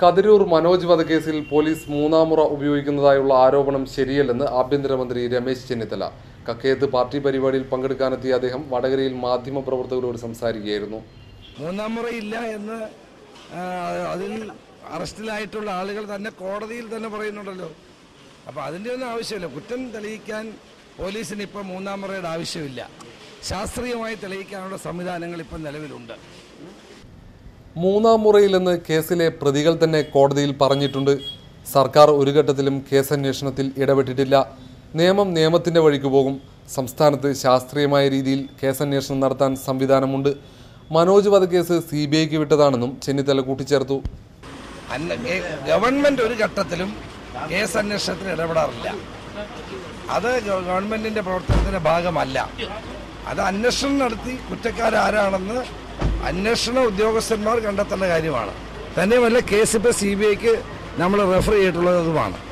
കതിരൂർ മനോജ് വധക്കേസിൽ പോലീസ് മൂന്നാം മുറ ഉപയോഗിക്കുന്നതായുള്ള ആരോപണം ശരിയല്ലെന്ന് ആഭ്യന്തരമന്ത്രി രമേശ് ചെന്നിത്തല കക്കയത്ത് പാർട്ടി പരിപാടിയിൽ പങ്കെടുക്കാനെത്തിയ അദ്ദേഹം വടകരയിൽ മാധ്യമപ്രവർത്തകരോട് സംസാരിക്കുകയായിരുന്നു മൂന്നാം മുറയില്ല എന്ന് ആ, അതിൽ അറസ്റ്റിലായിട്ടുള്ള ആളുകൾ തന്നെ കോടതിയിൽ തന്നെ പറയുന്നുണ്ടല്ലോ അപ്പോൾ അതിൻ്റെ ഒന്നും ആവശ്യമില്ല കുറ്റം തെളിയിക്കാൻ പോലീസിന് ഇപ്പം മൂന്നാം മുറയുടെ ആവശ്യമില്ല ശാസ്ത്രീയമായി തെളിയിക്കാനുള്ള സംവിധാനങ്ങൾ ഇപ്പം നിലവിലുണ്ട് മൂന്നാം മുറയിലെന്ന് കേസിലെ പ്രതികൾ തന്നെ കോടതിയിൽ പറഞ്ഞിട്ടുണ്ട് സർക്കാർ ഒരു ഘട്ടത്തിലും കേസന്വേഷണത്തിൽ ഇടപെട്ടിട്ടില്ല നിയമം നിയമത്തിന്റെ വഴിക്ക് പോകും സംസ്ഥാനത്ത് ശാസ്ത്രീയമായ രീതിയിൽ കേസന്വേഷണം നടത്താൻ സംവിധാനമുണ്ട് മനോജ് വധക്കേസ് സി ബി ഐക്ക് വിട്ടതാണെന്നും ചെന്നിത്തല കൂട്ടിച്ചേർത്തു അന്ന ഗ- ഗവൺമെന്റ് ഒരു ഘട്ടത്തിലും കേസ് അന്വേഷണത്തിന് ഇടപെടാറില്ല അത് ഗവ- ഗവൺമെന്റിന്റെ പ്രവർത്തനത്തിന്റെ ഭാഗമല്ല അത് അന്വേഷണം നടത്തി കുറ്റക്കാരാരാണെന്ന് അന്വേഷണ ഉദ്യോഗസ്ഥന്മാർ കണ്ടെത്തേണ്ട കാര്യമാണ് തന്നെയുമല്ല കേസ് ഇപ്പോൾ സി ബി ഐക്ക് നമ്മൾ റെഫർ ചെയ്തിട്ടുള്ളതുമാണ്